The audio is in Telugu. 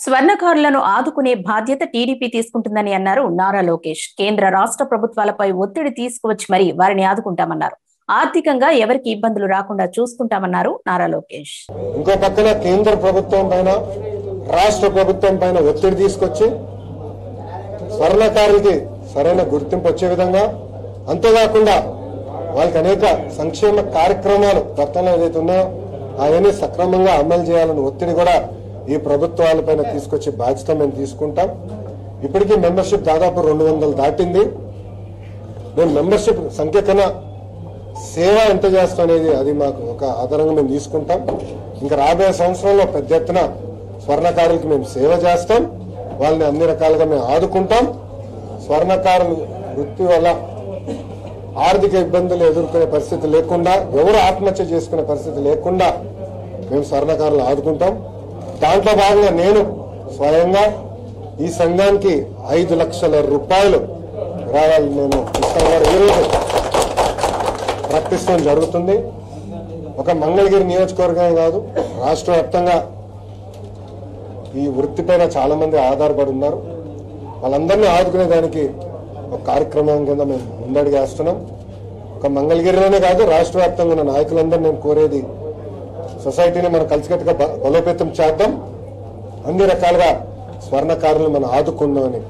స్వర్ణకారులను ఆదుకునే బాధ్యత టీడీపీ తీసుకుంటుందని అన్నారు నారా లోకేష్ కేంద్ర రాష్ట్ర ప్రభుత్వాలపై ఒత్తిడి తీసుకువచ్చి మరీ వారిని ఆదుకుంటామన్నారు ఆర్థికంగా ఎవరికి ఇబ్బందులు రాకుండా చూసుకుంటామన్నారు నారా లోకేష్ ఇంకో పక్కన కేంద్ర ప్రభుత్వం పైన రాష్ట్ర ప్రభుత్వం పైన ఒత్తిడి తీసుకొచ్చి స్వర్ణకారులకి సరైన గుర్తింపు వచ్చే విధంగా అంతేకాకుండా వాళ్ళకి అనేక సంక్షేమ కార్యక్రమాలు గతంలో ఏదైతే ఉన్నాయో అవన్నీ సక్రమంగా అమలు చేయాలని ఒత్తిడి కూడా ఈ ప్రభుత్వాలపైన తీసుకొచ్చే బాధ్యత మేము తీసుకుంటాం ఇప్పటికీ మెంబర్షిప్ దాదాపు రెండు వందలు దాటింది మేము మెంబర్షిప్ సంఖ్య కన్నా సేవ ఎంత చేస్తాం అనేది అది మాకు ఒక ఆధారంగా మేము తీసుకుంటాం ఇంకా రాబోయే సంవత్సరంలో పెద్ద ఎత్తున స్వర్ణకారులకి మేము సేవ చేస్తాం వాళ్ళని అన్ని రకాలుగా మేము ఆదుకుంటాం స్వర్ణకారులు వృత్తి వల్ల ఆర్థిక ఇబ్బందులు ఎదుర్కొనే పరిస్థితి లేకుండా ఎవరు ఆత్మహత్య చేసుకునే పరిస్థితి లేకుండా మేము స్వర్ణకారులు ఆదుకుంటాం దాంట్లో భాగంగా నేను స్వయంగా ఈ సంఘానికి ఐదు లక్షల రూపాయలు విరాళాలు నేను ఇస్తాను కూడా ఈరోజు ప్రకటిస్తాం జరుగుతుంది ఒక మంగళగిరి నియోజకవర్గమే కాదు రాష్ట్ర వ్యాప్తంగా ఈ వృత్తిపైన చాలా మంది ఆధారపడి ఉన్నారు వాళ్ళందరినీ ఆదుకునే దానికి ఒక కార్యక్రమం కింద మేము ముందడిగేస్తున్నాం ఒక మంగళగిరిలోనే కాదు రాష్ట్ర వ్యాప్తంగా ఉన్న నాయకులందరూ నేను కోరేది సొసైటీని మనం కలిసికట్టుగా బ- బలోపేతం చేద్దాం అన్ని రకాలుగా స్వర్ణకారులు మనం ఆదుకుందామని